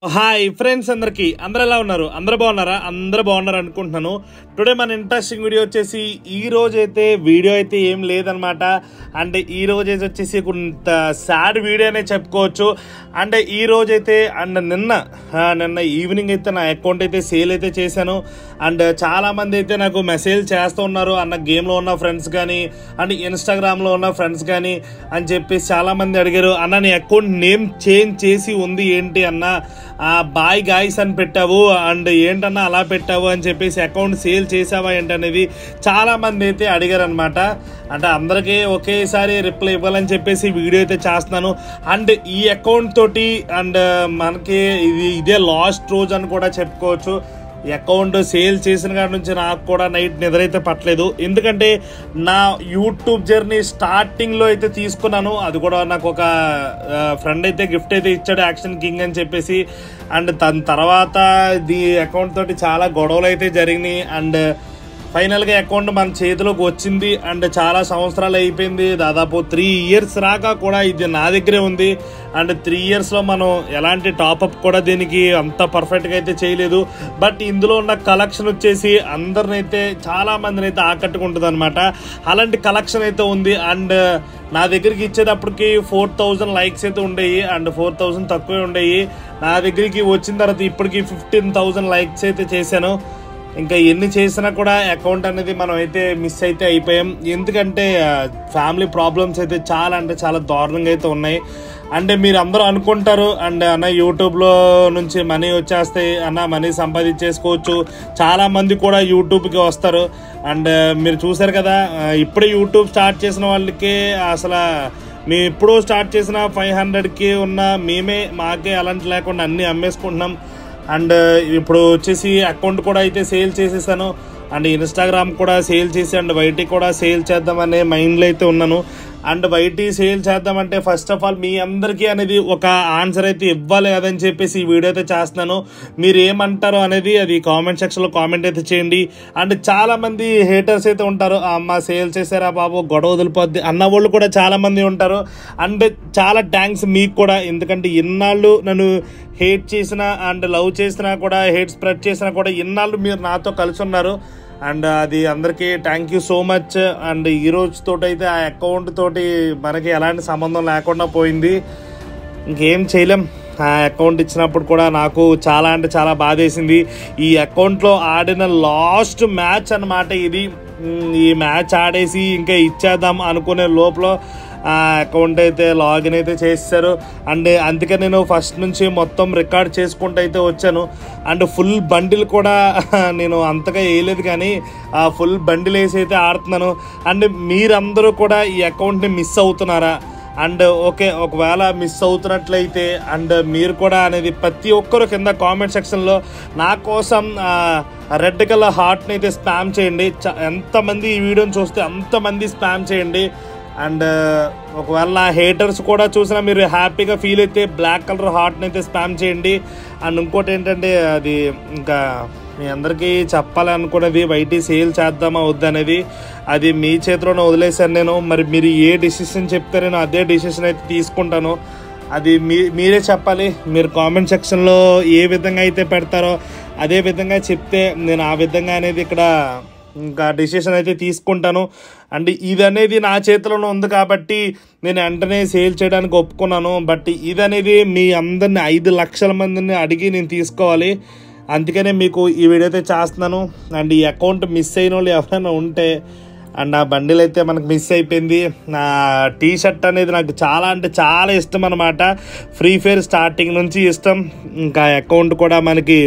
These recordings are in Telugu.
హాయ్ ఫ్రెండ్స్ అందరికి అందరు ఎలా ఉన్నారు అందరు బాగున్నారా అందరు బాగున్నారు అనుకుంటున్నాను టుడే మన ఇంట్రెస్టింగ్ వీడియో వచ్చేసి ఈ రోజు అయితే వీడియో అయితే ఏం లేదనమాట అంటే ఈ రోజు అయితే వచ్చేసి కొంత సాడ్ వీడియో అనే చెప్పుకోవచ్చు అంటే ఈ రోజు అయితే అండ్ నిన్న ఆ, నిన్న ఈవినింగ్ అయితే నా అకౌంట్ అయితే సేల్ అయితే చేశాను అండ్ చాలా మంది అయితే నాకు మెసేజ్ చేస్తూ ఉన్నారు అన్న గేమ్లో ఉన్న ఫ్రెండ్స్ కానీ అండ్ ఇన్స్టాగ్రామ్లో ఉన్న ఫ్రెండ్స్ కానీ అని చెప్పేసి చాలా మంది అడిగారు అన్న నీ అకౌంట్ నేమ్ చేంజ్ చేసి ఉంది ఏంటి అన్న ఆ బాయ్ గాయస్ అని పెట్టావు అండ్ ఏంటన్నా అలా పెట్టావు అని చెప్పేసి అకౌంట్ సేల్ చేసావా ఏంటనేది చాలా మంది అయితే అడిగారు అనమాట అంటే అందరికీ ఒకేసారి రిప్లై ఇవ్వాలని చెప్పేసి వీడియో అయితే చేస్తున్నాను అండ్ ఈ అకౌంట్ తోటి అండ్ మనకి ఇది ఇదే లాస్ట్ రోజు అని కూడా చెప్పుకోవచ్చు ఈ అకౌంట్ సేల్ చేసిన కాడి నుంచి నాకు కూడా నైట్ నిద్ర అయితే పట్టలేదు ఎందుకంటే నా యూట్యూబ్ జర్నీ స్టార్టింగ్లో అయితే తీసుకున్నాను అది కూడా నాకు ఒక ఫ్రెండ్ అయితే గిఫ్ట్ అయితే ఇచ్చాడు యాక్షన్ కింగ్ అని చెప్పేసి అండ్ దాని తర్వాత ఈ అకౌంట్ తోటి చాలా గొడవలు అయితే జరిగినాయి అండ్ ఫైనల్గా అకౌంట్ మన చేతిలోకి వచ్చింది అండ్ చాలా సంవత్సరాలు అయిపోయింది దాదాపు త్రీ ఇయర్స్ రాక కూడా ఇది నా దగ్గరే ఉంది అండ్ త్రీ ఇయర్స్లో మనం ఎలాంటి టాపప్ కూడా దీనికి అంత పర్ఫెక్ట్గా అయితే చేయలేదు బట్ ఇందులో ఉన్న కలెక్షన్ వచ్చేసి అందరినైతే చాలా మందిని అయితే ఆకట్టుకుంటుంది అనమాట అలాంటి కలెక్షన్ అయితే ఉంది అండ్ నా దగ్గరికి ఇచ్చేటప్పటికి ఫోర్ థౌజండ్ లైక్స్ అయితే ఉండేవి అండ్ ఫోర్ థౌజండ్ తక్కువే ఉండేవి నా దగ్గరికి వచ్చిన తర్వాత ఇప్పటికి ఫిఫ్టీన్ థౌజండ్ లైక్స్ అయితే చేశాను ఇంకా ఎన్ని చేసినా కూడా అకౌంట్ అనేది మనం అయితే మిస్ అయితే అయిపోయాం ఎందుకంటే ఫ్యామిలీ ప్రాబ్లమ్స్ అయితే చాలా అంటే చాలా దారుణంగా అయితే ఉన్నాయి అంటే మీరు అందరూ అనుకుంటారు అండ్ అన్న యూట్యూబ్లో నుంచి మనీ వచ్చేస్తాయి అన్న మనీ సంపాదించేసుకోవచ్చు చాలా మంది కూడా యూట్యూబ్కి వస్తారు అండ్ మీరు చూసారు కదా ఇప్పుడే యూట్యూబ్ స్టార్ట్ చేసిన వాళ్ళకి అసలు మేము ఎప్పుడో స్టార్ట్ చేసిన ఫైవ్ హండ్రెడ్కి ఉన్న మేమే మాకే అలాంటి లేకుండా అన్నీ అమ్మేసుకుంటున్నాం అండ్ ఇప్పుడు వచ్చేసి అకౌంట్ కూడా అయితే సేల్ చేసేసాను అండ్ ఇన్స్టాగ్రామ్ కూడా సేల్ చేసి అండ్ వైటీ కూడా సేల్ చేద్దామనే మైండ్లో అయితే ఉన్నాను అండ్ వైటీ సేల్ చేద్దామంటే ఫస్ట్ ఆఫ్ ఆల్ మీ అందరికీ అనేది ఒక ఆన్సర్ అయితే ఇవ్వాలి కదని చెప్పేసి ఈ వీడియో అయితే చేస్తున్నాను మీరు ఏమంటారో అనేది అది కామెంట్ సెక్షన్లో కామెంట్ అయితే చేయండి అండ్ చాలా మంది హేటర్స్ అయితే ఉంటారు "ఆ అమ్మ సేల్ చేశారా బాబు గొడవ వదిలిపోద్ది అన్న వాళ్ళు కూడా చాలా మంది ఉంటారు అండ్ చాలా థ్యాంక్స్ మీకు కూడా ఎందుకంటే ఇన్నాళ్ళు నన్ను హేట్ చేసినా అండ్ లవ్ చేసినా కూడా హేట్ స్ప్రెడ్ చేసినా కూడా ఇన్నాళ్ళు మీరు నాతో కలిసి ఉన్నారు అండ్ అది అందరికీ thank you so much and ఈ రోజు తోటి అయితే ఆ అకౌంట్ తోటి మనకి ఎలాంటి సంబంధం లేకుండా పోయింది ఇంకేం చేయలేం ఆ అకౌంట్ ఇచ్చినప్పుడు కూడా నాకు చాలా అంటే చాలా బాధేసింది ఈ అకౌంట్లో ఆడిన లాస్ట్ మ్యాచ్ అన్నమాట ఇది ఉమ్, ఈ మ్యాచ్ ఆడేసి ఇంకా ఇచ్చేద్దాం అనుకునే లోపల ఆ అకౌంట్ అయితే లాగిన్ అయితే చేస్తారు అండ్ అందుకే నేను ఫస్ట్ నుంచి మొత్తం రికార్డ్ చేసుకుంటూ అయితే వచ్చాను అండ్ ఫుల్ బండిల్ కూడా నేను అంతగా వేయలేదు కానీ ఆ ఫుల్ బండిల్ వేసి అయితే ఆడుతున్నాను అండ్ మీరందరూ కూడా ఈ అకౌంట్ని మిస్ అవుతున్నారా అండ్ ఓకే ఒకవేళ మిస్ అవుతున్నట్లయితే అండ్ మీరు కూడా అనేది ప్రతి ఒక్కరు కింద కామెంట్ సెక్షన్లో నా కోసం రెడ్ కలర్ హార్ట్ని అయితే స్పామ్ చేయండి చ- ఎంతమంది ఈ వీడియోని చూస్తే అంతమంది స్పామ్ చేయండి అండ్ ఒకవేళ నా హేటర్స్ కూడా చూసినా మీరు హ్యాపీగా ఫీల్ అయితే బ్లాక్ కలర్ హార్ట్ని అయితే స్పామ్ చేయండి అండ్ ఇంకోటి ఏంటంటే అది ఇంకా మీ అందరికీ చెప్పాలనుకున్నది వైటీ సేల్ చేద్దామా వద్దనేది అది మీ చేతిలోనే వదిలేశాను నేను మరి మీరు ఏ డిసిషన్ చెప్తే నేను అదే డిసిషన్ అయితే తీసుకుంటాను అది మీ మీరే చెప్పాలి మీరు కామెంట్ సెక్షన్లో ఏ విధంగా అయితే పెడతారో అదే విధంగా చెప్తే నేను ఆ విధంగా అనేది ఇక్కడ ఇంకా డిసిషన్ అయితే తీసుకుంటాను అండ్ ఇది అనేది నా చేతిలోనే ఉంది కాబట్టి నేను వెంటనే సేల్ చేయడానికి ఒప్పుకున్నాను బట్ ఇది అనేది మీ అందరిని ఐదు లక్షల మందిని అడిగి నేను తీసుకోవాలి అందుకనే మీకు ఈ వీడియో అయితే చేస్తున్నాను అండ్ ఈ అకౌంట్ మిస్ అయిన వాళ్ళు ఎవరైనా ఉంటే అండ్ ఆ బండిల్ అయితే మనకు మిస్ అయిపోయింది నా టీ షర్ట్ అనేది నాకు చాలా అంటే చాలా ఇష్టం అనమాట ఫ్రీ ఫైర్ స్టార్టింగ్ నుంచి ఇష్టం ఇంకా అకౌంట్ కూడా మనకి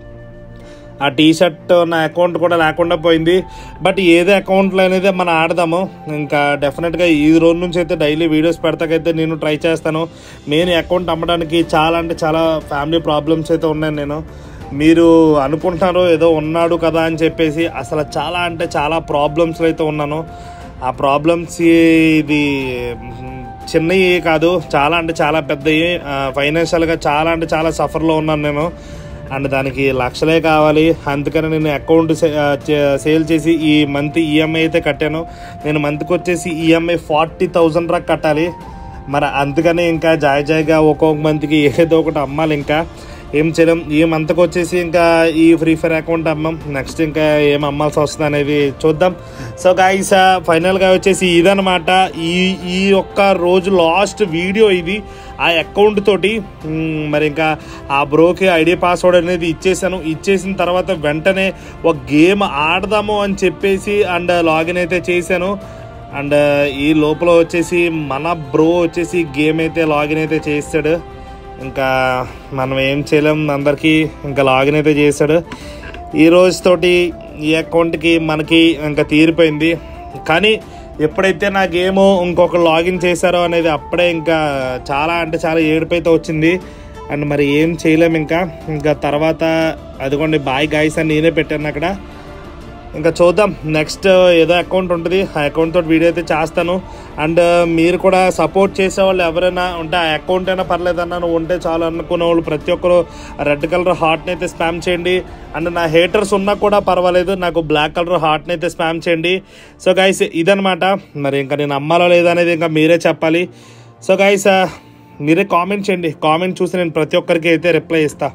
ఆ టీ షర్ట్ నా అకౌంట్ కూడా లేకుండా పోయింది బట్ ఏదో అకౌంట్లో అనేది మనం ఆడదాము ఇంకా డెఫినెట్గా ఈ రోజు నుంచి అయితే డైలీ వీడియోస్ పెడతాకైతే నేను ట్రై చేస్తాను నేను అకౌంట్ అమ్మడానికి చాలా అంటే చాలా ఫ్యామిలీ ప్రాబ్లమ్స్ అయితే ఉన్నాయి నేను మీరు అనుకుంటున్నారు ఏదో ఉన్నాడు కదా అని చెప్పేసి అసలు చాలా అంటే చాలా ప్రాబ్లమ్స్లో అయితే ఉన్నాను ఆ ప్రాబ్లమ్స్ ఇది చిన్నవి కాదు చాలా అంటే చాలా పెద్దవి ఫైనాన్షియల్గా చాలా అంటే చాలా సఫర్లో ఉన్నాను నేను అండ్ దానికి లక్షలే కావాలి అందుకని నేను అకౌంట్ సేల్ చేసి ఈ మంత్ ఈఎంఐ అయితే కట్టాను నేను మంత్కి వచ్చేసి ఈఎంఐ ఫార్టీ థౌజండ్ దాకా కట్టాలి మరి అందుకని ఇంకా జాయ్ జాయ్గా ఒక్కొక్క మంత్కి ఏదో ఒకటి అమ్మాలి ఇంకా ఏం చేయలేం ఈ మంత్కి వచ్చేసి ఇంకా ఈ ఫ్రీ ఫైర్ అకౌంట్ అమ్మాం నెక్స్ట్ ఇంకా ఏం అమ్మాల్సి వస్తుంది అనేది చూద్దాం సో గాయస్ ఫైనల్గా వచ్చేసి ఇదనమాట ఈ ఈ ఒక్క రోజు లాస్ట్ వీడియో ఇది ఆ అకౌంట్ తోటి మ్, మరి ఇంకా ఆ బ్రోకి ఐడి పాస్వర్డ్ అనేది ఇచ్చేసాను ఇచ్చేసిన తర్వాత వెంటనే ఒక గేమ్ ఆడదాము అని చెప్పేసి అండ్ లాగిన్ అయితే చేశాను అండ్ ఈ లోపల వచ్చేసి మన బ్రో వచ్చేసి గేమ్ అయితే లాగిన్ అయితే చేస్తాడు ఇంకా మనం ఏం చేయలేం అందరికీ ఇంకా లాగిన్ అయితే చేశాడు ఈ రోజుతోటి ఈ అకౌంట్కి మనకి ఇంకా తీరిపోయింది కానీ ఎప్పుడైతే నా గేమ్ ఇంకొక లాగిన్ చేశారో అనేది అప్పుడే ఇంకా చాలా అంటే చాలా ఏడుపు అయితే వచ్చింది అండ్ మరి ఏం చేయలేం ఇంకా ఇంకా తర్వాత అదిగోండి బాయ్ గాయస్ అని నేనే పెట్టాను అక్కడ ఇంకా చూద్దాం నెక్స్ట్ ఏదో అకౌంట్ ఉంటుంది ఆ అకౌంట్ తోటి వీడియో అయితే చేస్తాను అండ్ మీరు కూడా సపోర్ట్ చేసే వాళ్ళు ఎవరైనా ఉంటే ఆ అకౌంట్ అయినా పర్లేదన్నా నువ్వు ఉంటే చాలు అనుకునే వాళ్ళు ప్రతి ఒక్కరు రెడ్ కలర్ హార్ట్ని అయితే స్పామ్ చేయండి అండ్ నా హేటర్స్ ఉన్నా కూడా పర్వాలేదు నాకు బ్లాక్ కలర్ హార్ట్ని అయితే స్పామ్ చేయండి సో గైస్ ఇదనమాట మరి ఇంకా నేను అమ్మాలో లేదా అనేది ఇంకా మీరే చెప్పాలి సో గైస్ మీరే కామెంట్ చేయండి కామెంట్ చూసి నేను ప్రతి ఒక్కరికి అయితే రిప్లై ఇస్తాను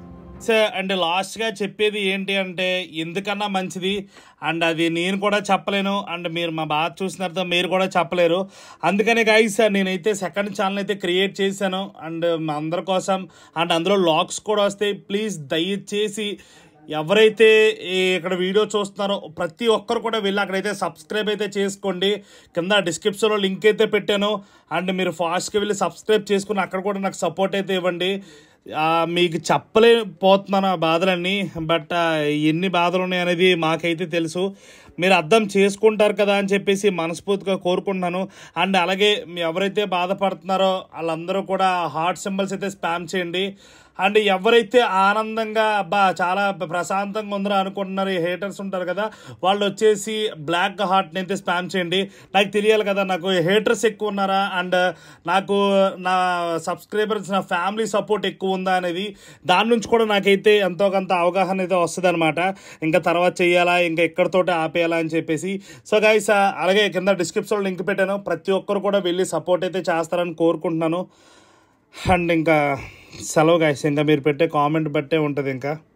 అండ్ లాస్ట్గా చెప్పేది ఏంటి అంటే ఎందుకన్నా మంచిది అండ్ అది నేను కూడా చెప్పలేను అండ్ మీరు మా బాధ చూసినారతో మీరు కూడా చెప్పలేరు అందుకనే గైస్ నేనైతే సెకండ్ ఛానల్ అయితే క్రియేట్ చేశాను అండ్ మా అందరి కోసం అండ్ అందులో లాక్స్ కూడా వస్తాయి ప్లీజ్ దయచేసి ఎవరైతే ఈ ఇక్కడ వీడియో చూస్తున్నారో ప్రతి ఒక్కరు కూడా వెళ్ళి అక్కడైతే సబ్స్క్రైబ్ అయితే చేసుకోండి కింద డిస్క్రిప్షన్లో లింక్ అయితే పెట్టాను అండ్ మీరు ఫాస్ట్గా వెళ్ళి సబ్స్క్రైబ్ చేసుకుని అక్కడ కూడా నాకు సపోర్ట్ అయితే ఇవ్వండి ఆ, మీకు చెప్పలేకపోతున్నాను ఆ బాధలన్నీ బట్ ఆ, ఎన్ని బాధలు ఉన్నాయి అనేది మాకైతే తెలుసు మీరు అర్థం చేసుకుంటారు కదా అని చెప్పేసి మనస్ఫూర్తిగా కోరుకుంటున్నాను అండ్ అలాగే మీ ఎవరైతే బాధపడుతున్నారో వాళ్ళందరూ కూడా హార్ట్ సింబల్స్ అయితే స్పామ్ చేయండి అండ్ ఎవరైతే ఆనందంగా అబ్బా చాలా ప్రశాంతంగా ఉందరో అనుకుంటున్నారు ఈ హేటర్స్ ఉంటారు కదా వాళ్ళు వచ్చేసి బ్లాక్ హార్ట్ని అయితే స్పామ్ చేయండి నాకు తెలియాలి కదా నాకు హేటర్స్ ఎక్కువ ఉన్నారా అండ్ నాకు నా సబ్స్క్రైబర్స్ నా ఫ్యామిలీ సపోర్ట్ ఎక్కువ ఉందా అనేది దాని నుంచి కూడా నాకైతే ఎంతో కొంత అవగాహన అయితే వస్తుంది అనమాట ఇంకా తర్వాత చేయాలా ఇంకా ఎక్కడితోటి ఆపేయాలా అని చెప్పేసి సో గైస్ అలాగే కింద డిస్క్రిప్షన్లో లింక్ పెట్టాను ప్రతి ఒక్కరు కూడా వెళ్ళి సపోర్ట్ అయితే చేస్తారని కోరుకుంటున్నాను అండ్ ఇంకా సెలవు గాయస్ ఇంకా మీరు పెట్టే కామెంట్ బట్టే ఉంటుంది ఇంకా